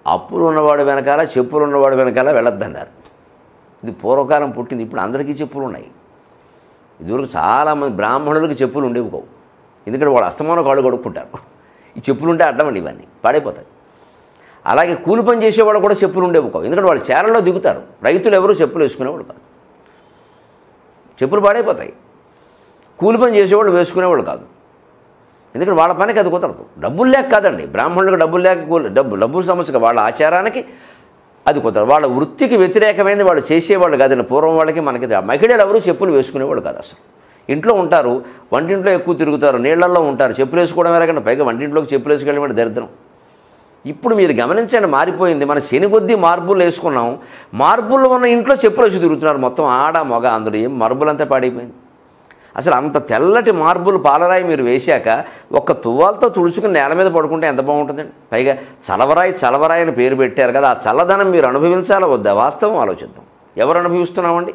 అప్పులు ఉన్నవాడు వెనకాల చెప్పులు ఉన్నవాడు వెనకాల వెళ్ళొద్దన్నారు ఇది పూర్వకాలం పుట్టింది ఇప్పుడు అందరికీ చెప్పులు ఉన్నాయి ఇదివరకు చాలామంది బ్రాహ్మణులకు చెప్పులు ఉండేవి కావు ఎందుకంటే వాళ్ళు అస్తమానం కాళ్ళు కొడుక్కుంటారు ఈ చెప్పులు ఉంటే అడ్డమండి ఇవన్నీ పాడైపోతాయి అలాగే కూలి పని చేసేవాళ్ళు కూడా చెప్పులు ఉండేవి కావు ఎందుకంటే వాళ్ళు చేరలో దిగుతారు రైతులు ఎవరు చెప్పులు వేసుకునేవాళ్ళు కాదు చెప్పులు పాడైపోతాయి కూలి పని చేసేవాళ్ళు వేసుకునేవాళ్ళు కాదు ఎందుకంటే వాళ్ళ పనికి అది కుదరదు డబ్బులు లేక కాదండి బ్రాహ్మణులకు డబ్బులు లేక కూలి డబ్బు డబ్బుల సమస్యగా వాళ్ళ ఆచారానికి అది కుదరదు వాళ్ళ వృత్తికి వ్యతిరేకమైనది వాళ్ళు చేసేవాళ్ళు కాదండి పూర్వం వాళ్ళకి మనకి తె- మహిళలు ఎవరు చెప్పులు వేసుకునేవాళ్ళు కాదు అసలు ఇంట్లో ఉంటారు వంటింట్లో ఎక్కువ తిరుగుతారు నీళ్లలో ఉంటారు చెప్పులు వేసుకోవడం ఎలాగంటే పైగా వంటింట్లోకి చెప్పులు వేసుకెళ్ళడం దరిద్రం ఇప్పుడు మీరు గమనించండి మారిపోయింది మన శని కొద్దీ మార్బుల్ వేసుకున్నాం మార్బుల్ ఉన్న ఇంట్లో చెప్పులు వేసి తిరుగుతున్నారు మొత్తం ఆడ మగ అందులో ఏం మార్బుల్ అంతా పాడైపోయింది అసలు అంత తెల్లటి మార్బుల్ పాలరాయి మీరు వేశాక ఒక్క తువ్వాలతో తుడుచుకుని నేల మీద పడుకుంటే ఎంత బాగుంటుందండి పైగా చలవరాయి చలవరాయి అని పేరు పెట్టారు కదా ఆ చల్లదనం మీరు అనుభవించాలా వద్దా వాస్తవం ఆలోచిద్దాం ఎవరు అనుభవిస్తున్నామండి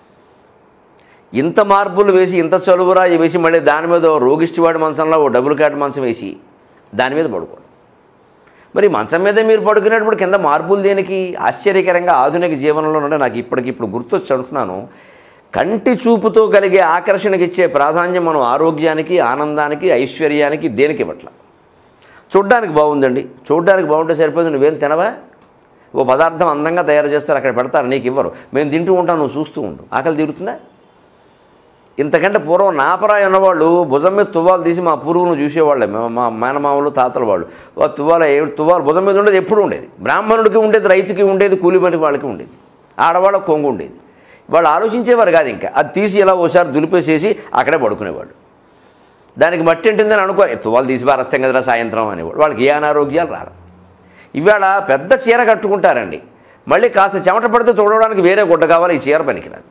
ఇంత మార్బుల్ వేసి ఇంత చలువరాయి వేసి మళ్ళీ దాని మీద ఓ రోగిష్టివాడి మంచంలో ఓ డబుల్ కాట్ మంచం వేసి దాని మీద పడుకోండి మరి మంచం మీద మీరు పడుకునేటప్పుడు కింద మార్పులు దేనికి ఆశ్చర్యకరంగా ఆధునిక జీవనంలో నుండి నాకు ఇప్పటికిప్పుడు గుర్తొచ్చి అంటున్నాను కంటి చూపుతో కలిగే ఆకర్షణకి ఇచ్చే ప్రాధాన్యం మనం ఆరోగ్యానికి ఆనందానికి ఐశ్వర్యానికి దేనికి ఇవ్వట్ల చూడ్డానికి బాగుందండి చూడ్డానికి బాగుంటే సరిపోతుంది నువ్వేం తినవా ఓ పదార్థం అందంగా తయారు చేస్తారు అక్కడ పెడతారు నీకు ఇవ్వరు మేము తింటూ ఉంటాం నువ్వు చూస్తూ ఉండు ఆకలి తీరుతుందా ఇంతకంటే పూర్వం నాపరాయి ఉన్నవాళ్ళు భుజం మీద తువ్వాలు తీసి మా పూర్వులను చూసేవాళ్ళే మా- మా మేనమామలు తాతల వాళ్ళు ఆ తువ్వాల ఏ- తువ్వాలు భుజం మీద ఉండేది ఎప్పుడు ఉండేది బ్రాహ్మణుడికి ఉండేది రైతుకి ఉండేది కూలి పని వాళ్ళకి ఉండేది ఆడవాళ్ళకి కొంగు ఉండేది వాళ్ళు ఆలోచించేవారు కాదు ఇంకా అది తీసి ఇలా ఓసారి దులిపేసేసి అక్కడే పడుకునేవాడు దానికి మట్టి ఉంటుందని అనుకో "ఏ, తువ్వాలు తీసి పారేస్తాం కదరా సాయంత్రం అనేవాడు వాళ్ళకి ఏ అనారోగ్యాలు రారు ఇవాళ పెద్ద చీర కట్టుకుంటారండి మళ్ళీ కాస్త చెమట పడితే చూడడానికి వేరే గుడ్డ కావాలి ఈ చీర పనికిరాదు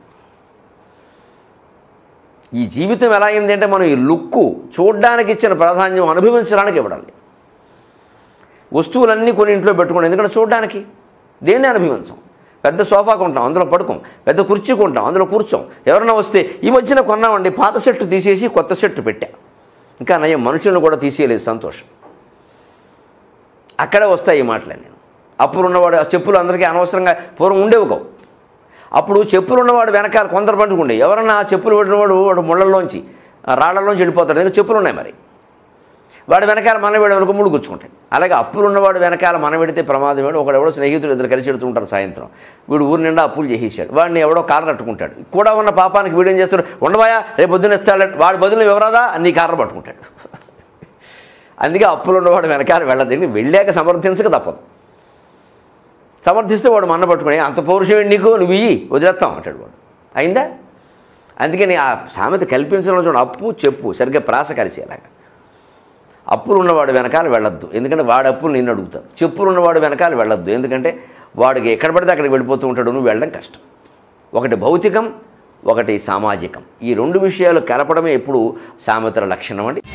ఈ జీవితం ఎలా అయింది అంటే మనం ఈ లుక్కు చూడడానికి ఇచ్చిన ప్రాధాన్యం అనుభవించడానికి ఇవ్వడం లేదు వస్తువులన్నీ కొన్ని ఇంట్లో పెట్టుకోండి ఎందుకంటే చూడడానికి దేన్ని అనుభవించాం పెద్ద సోఫా కొంటాం అందులో పడుకోం పెద్ద కుర్చీ కొంటాం అందులో కూర్చోం ఎవరైనా వస్తే ఈ మధ్యన కొన్నామండి పాత సెట్టు తీసేసి కొత్త సెట్టు పెట్టా ఇంకా నయం మనుషులను కూడా తీసేయలేదు సంతోషం అక్కడే వస్తాయి ఈ మాటలన్నీ అప్పుడు ఉన్నవాడు ఆ చెప్పులు అందరికీ అనవసరంగా పూర్వం ఉండేవి కావు అప్పుడు చెప్పులు ఉన్నవాడు వెనకాల కొందరు పండుకుండే ఎవరన్నా ఆ చెప్పులు పెట్టినవాడు వాడు ముళ్ళల్లోంచి ఆ రాళ్లలోంచి వెళ్ళిపోతాడు ఎందుకంటే చెప్పులు ఉన్నాయి మరి వాడు వెనకాల మన వేడు వరకు ముళ్ళు గుచ్చుకుంటాయి అలాగే అప్పులు ఉన్నవాడు వెనకాల మన పెడితే ప్రమాదం వేడు ఒకడు ఎవడో స్నేహితులు ఇద్దరు కలిసి వెడుతుంటారు సాయంత్రం వీడు ఊరి నిండా అప్పులు చేసేసాడు వాడిని ఎవడో కారు కట్టుకుంటాడు కూడా ఉన్న పాపానికి వీడేం చేస్తాడు ఉండవాయా రేపు పొద్దున్న ఇస్తాడు వాడి బదులు వివరాదా నీ కారు పట్టుకుంటాడు అందుకే అప్పులు ఉన్నవాడు వెనకాల వెళ్ళదండి వెళ్ళాక సమర్థించక తప్పదు సమర్థిస్తే వాడు మన్న పట్టుకుని అంత పౌరుషం ఏంటి నీకు నువ్వు ఇయ్యి వదిలేస్తాం అంటాడు వాడు అయిందా అందుకని ఆ సామెత కల్పించడం చూడండి అప్పు చెప్పు సరిగ్గా ప్రాస కలిసేలాగా అప్పులు ఉన్నవాడు వెనకాల వెళ్ళొద్దు ఎందుకంటే వాడు అప్పులు నిన్ను అడుగుతారు చెప్పులు ఉన్నవాడు వెనకాల వెళ్ళొద్దు ఎందుకంటే వాడికి ఎక్కడ పడితే అక్కడికి వెళ్ళిపోతూ ఉంటాడు నువ్వు వెళ్ళడం కష్టం ఒకటి భౌతికం ఒకటి సామాజికం ఈ రెండు విషయాలు కలపడమే ఎప్పుడు సామెతల లక్షణం అండి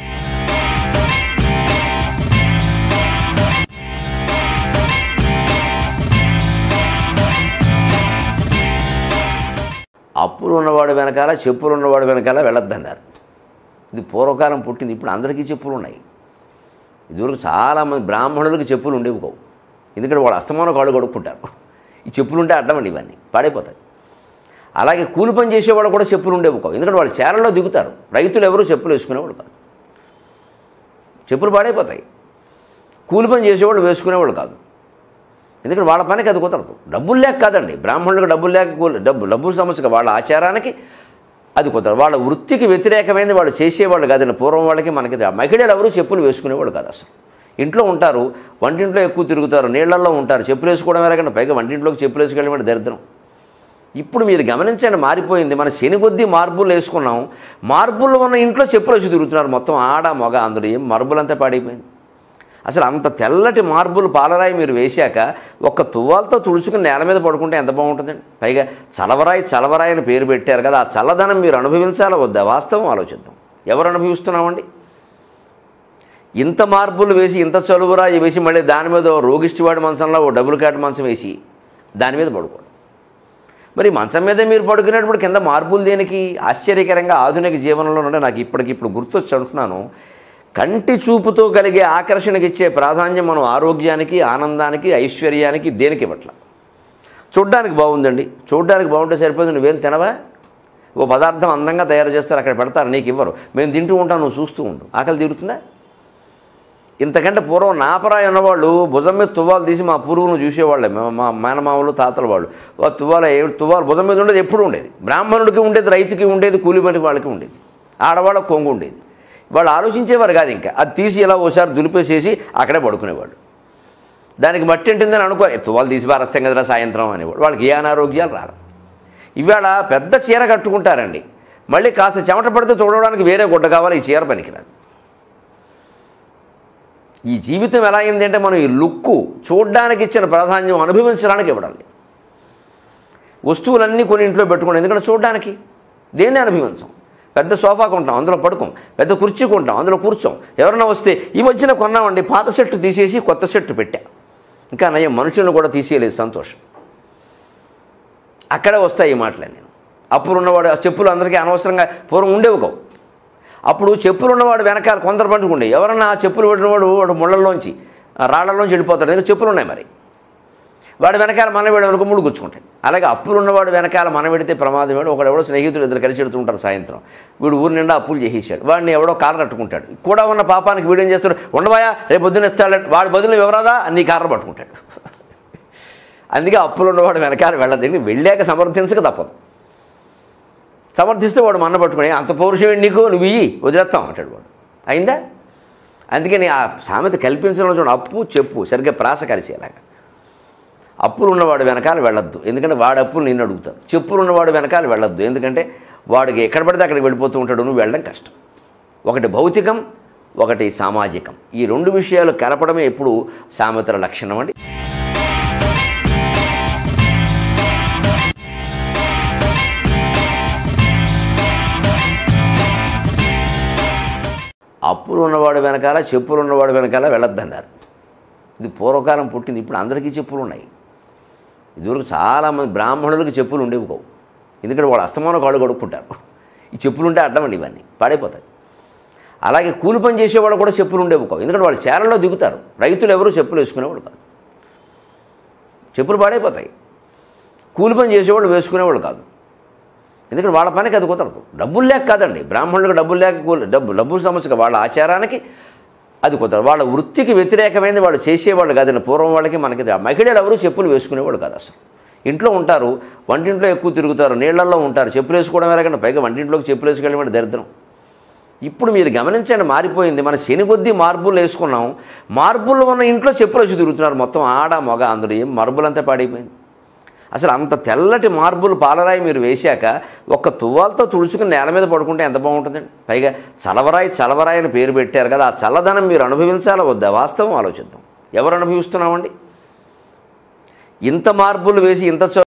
అప్పులు ఉన్నవాడు వెనకాల చెప్పులు ఉన్నవాడు వెనకాల వెళ్ళొద్దన్నారు ఇది పూర్వకాలం పుట్టింది ఇప్పుడు అందరికీ చెప్పులు ఉన్నాయి ఇదివరకు చాలామంది బ్రాహ్మణులకు చెప్పులు ఉండేవి కావు ఎందుకంటే వాళ్ళు అస్తమానం కాళ్ళు కొడుక్కుంటారు ఈ చెప్పులు ఉంటే అడ్డమండి ఇవన్నీ పాడైపోతాయి అలాగే కూలి పని చేసేవాళ్ళు కూడా చెప్పులు ఉండేవి కావు ఎందుకంటే వాళ్ళు చేరలో దిగుతారు రైతులు ఎవరు చెప్పులు వేసుకునేవాళ్ళు కాదు చెప్పులు పాడైపోతాయి కూలి పని చేసేవాళ్ళు వేసుకునేవాళ్ళు కాదు ఎందుకంటే వాళ్ళ పనికి అది కుదరదు డబ్బులు లేక కాదండి బ్రాహ్మణులకు డబ్బులు లేక కూలి- డబ్బు డబ్బుల సమస్యగా వాళ్ళ ఆచారానికి అది కుదరదు వాళ్ళ వృత్తికి వ్యతిరేకమైనది వాళ్ళు చేసేవాళ్ళు కాదండి పూర్వం వాళ్ళకి మనకి తె- మహిళలు ఎవరు చెప్పులు వేసుకునేవాళ్ళు కాదు అసలు ఇంట్లో ఉంటారు వంటింట్లో ఎక్కువ తిరుగుతారు నీళ్లలో ఉంటారు చెప్పులు వేసుకోవడం ఎలాగంటే పైగా వంటింట్లోకి చెప్పులు వేసుకెళ్ళడం దరిద్రం ఇప్పుడు మీరు గమనించండి మారిపోయింది మన శని కొద్దీ మార్బుల్ వేసుకున్నాం మార్బుల్ ఉన్న ఇంట్లో చెప్పులు వచ్చి తిరుగుతున్నారు మొత్తం ఆడ మగ అందులో ఏం మార్బుల్ అంతా పాడైపోయింది అసలు అంత తెల్లటి మార్బుల్ పాలరాయి మీరు వేశాక ఒక్క తువ్వాలతో తుడుచుకుని నేల మీద పడుకుంటే ఎంత బాగుంటుందండి పైగా చలవరాయి చలవరాయి అని పేరు పెట్టారు కదా ఆ చల్లదనం మీరు అనుభవించాలా వద్దా వాస్తవం ఆలోచిద్దాం ఎవరు అనుభవిస్తున్నామండి ఇంత మార్బుల్ వేసి ఇంత చలువరాయి వేసి మళ్ళీ దాని మీద ఓ రోగిష్టివాడి మంచంలో ఓ డబుల్ కాట్ మంచం వేసి దాని మీద పడుకోండి మరి మంచం మీద మీరు పడుకునేటప్పుడు కింద మార్పులు దేనికి ఆశ్చర్యకరంగా ఆధునిక జీవనంలో నుండి నాకు ఇప్పటికిప్పుడు గుర్తొచ్చి అంటున్నాను కంటి చూపుతో కలిగే ఆకర్షణకి ఇచ్చే ప్రాధాన్యం మనం ఆరోగ్యానికి ఆనందానికి ఐశ్వర్యానికి దేనికి ఇవ్వట్ల చూడ్డానికి బాగుందండి చూడ్డానికి బాగుంటే సరిపోతుంది నువ్వేం తినవా ఓ పదార్థం అందంగా తయారు చేస్తారు అక్కడ పెడతారు నీకు ఇవ్వరు మేము తింటూ ఉంటాం నువ్వు చూస్తూ ఉండు ఆకలి తీరుతుందా ఇంతకంటే పూర్వం నాపరాయి ఉన్నవాళ్ళు భుజం మీద తువ్వాలు తీసి మా పూర్వులను చూసేవాళ్ళే మా- మా మేనమామలు తాతల వాళ్ళు ఆ తువ్వాల ఏ- తువ్వాలు భుజం మీద ఉండేది ఎప్పుడు ఉండేది బ్రాహ్మణుడికి ఉండేది రైతుకి ఉండేది కూలి పని వాళ్ళకి ఉండేది ఆడవాళ్ళకి కొంగు ఉండేది వాళ్ళు ఆలోచించేవారు కాదు ఇంకా అది తీసి ఇలా ఓసారి దులిపేసేసి అక్కడే పడుకునేవాళ్ళు దానికి మట్టి ఉంటుందని అనుకో "ఏ, తువ్వాలు తీసి పారేస్తాం కదరా సాయంత్రం అనేవాడు వాళ్ళకి ఏ అనారోగ్యాలు రారు ఇవాళ పెద్ద చీర కట్టుకుంటారండి మళ్ళీ కాస్త చెమట పడితే తోడడానికి వేరే గుడ్డ కావాలి ఈ చీర పనికిరాదు ఈ జీవితం ఎలా అయింది అంటే మనం ఈ లుక్కు చూడడానికి ఇచ్చిన ప్రాధాన్యం అనుభవించడానికి ఇవ్వడాలి వస్తువులన్నీ కొన్ని ఇంట్లో పెట్టుకోండి ఎందుకంటే చూడడానికి దేన్ని అనుభవించాం పెద్ద సోఫా కొంటాం అందులో పడుకోం పెద్ద కుర్చీ కొంటాం అందులో కూర్చోం ఎవరైనా వస్తే ఈ మధ్యన కొన్నామండి పాత సెట్టు తీసేసి కొత్త సెట్టు పెట్టా ఇంకా నయం మనుషులను కూడా తీసేయలేదు సంతోషం అక్కడే వస్తాయి ఈ మాటలే నేను అప్పుడు ఉన్నవాడు ఆ చెప్పులు అందరికీ అనవసరంగా పూర్వం ఉండేవి కావు అప్పుడు చెప్పులు ఉన్నవాడు వెనకాల కొందరు పండుకుండే ఎవరన్నా ఆ చెప్పులు పెట్టినవాడు వాడు ముళ్ళల్లోంచి ఆ రాళ్లలోంచి వెళ్ళిపోతాడు ఎందుకంటే చెప్పులు ఉన్నాయి మరి వాడు వెనకాల మన వేడు అనుకో ముళ్ళు గుచ్చుకుంటాయి అలాగే అప్పులు ఉన్నవాడు వెనకాల మన పెడితే ప్రమాదం వాడు ఒకడు ఎవడో స్నేహితులు ఇద్దరు కలిసి వెడుతుంటారు సాయంత్రం వీడు ఊరి నిండా అప్పులు చేసేసాడు వాడిని ఎవడో కారు కట్టుకుంటాడు కూడా ఉన్న పాపానికి వీడేం చేస్తాడు ఉండబాయా రేపు పొద్దున్న ఇస్తాడు వాడి బదులు ఎవరాదా నీ కారు పట్టుకుంటాడు అందుకే అప్పులు ఉన్నవాడు వెనకాల వెళ్ళదండి వెళ్ళాక సమర్థించక తప్పదు సమర్థిస్తే వాడు మన్న పట్టుకుని అంత పౌరుషం ఏంటి నీకు నువ్వు ఇయ్యి వదిలేస్తాం అంటాడు వాడు అయిందా అందుకని ఆ సామెత కల్పించడం చూడండి అప్పు చెప్పు సరిగ్గా ప్రాస కలిసేలాగా అప్పులు ఉన్నవాడు వెనకాల వెళ్ళొద్దు ఎందుకంటే వాడి అప్పులు నిన్ను అడుగుతారు చెప్పులు ఉన్నవాడు వెనకాల వెళ్ళొద్దు ఎందుకంటే వాడికి ఎక్కడ పడితే అక్కడికి వెళ్ళిపోతూ ఉంటాడు నువ్వు వెళ్ళడం కష్టం ఒకటి భౌతికం ఒకటి సామాజికం ఈ రెండు విషయాలు కలపడమే ఎప్పుడు సామెతల లక్షణం అండి అప్పులు ఉన్నవాడు వెనకాల చెప్పులు ఉన్నవాడు వెనకాల వెళ్ళొద్దన్నారు ఇది పూర్వకాలం పుట్టింది ఇప్పుడు అందరికీ చెప్పులు ఉన్నాయి ఇదివరకు చాలామంది బ్రాహ్మణులకు చెప్పులు ఉండేవి కావు ఎందుకంటే వాళ్ళు అస్తమానం కాళ్ళు కడుక్కుంటారు ఈ చెప్పులు ఉంటే అడ్డమండి ఇవన్నీ పాడైపోతాయి అలాగే కూలి పని చేసేవాళ్ళు కూడా చెప్పులు ఉండేవి కావు ఎందుకంటే వాళ్ళు చేరల్లో దిగుతారు రైతులు ఎవరు చెప్పులు వేసుకునేవాళ్ళు కాదు చెప్పులు పాడైపోతాయి కూలి పని చేసేవాళ్ళు వేసుకునేవాళ్ళు కాదు ఎందుకంటే వాళ్ళ పనికి అది కుదరదు డబ్బులు లేక కాదండి బ్రాహ్మణులకు డబ్బులు లేక కూలి డబ్బు డబ్బుల సమస్య కాదు. వాళ్ళ ఆచారానికి అది కుదరదు వాళ్ళ వృత్తికి వ్యతిరేకమైనది వాళ్ళు చేసేవాళ్ళు కాదండి పూర్వం వాళ్ళకి మనకి తె- మహిళలు ఎవరు చెప్పులు వేసుకునేవాళ్ళు కాదు అసలు ఇంట్లో ఉంటారు వంటింట్లో ఎక్కువ తిరుగుతారు నీళ్ళల్లో ఉంటారు చెప్పులు వేసుకోవడం ఎలాగంటే పైగా వంటింట్లోకి చెప్పులు వేసుకెళ్ళడం దరిద్రం ఇప్పుడు మీరు గమనించండి మారిపోయింది మన శని కొద్దీ మార్బుల్ వేసుకున్నాం మార్బుల్ ఉన్న ఇంట్లో చెప్పులు వచ్చి తిరుగుతున్నారు మొత్తం ఆడ మగ అందరూ ఏం మార్బుల్ అంతా పాడైపోయింది అసలు అంత తెల్లటి మార్బుల్ పాలరాయి మీరు వేశాక ఒక్క తువ్వాలతో తుడుచుకుని నేల మీద పడుకుంటే ఎంత బాగుంటుందండి పైగా చలవరాయి చలవరాయి అని పేరు పెట్టారు కదా ఆ చల్లదనం మీరు అనుభవించాలా వద్దా వాస్తవం ఆలోచిద్దాం ఎవరు అనుభవిస్తున్నామండి ఇంత మార్బుల్ వేసి ఇంత చ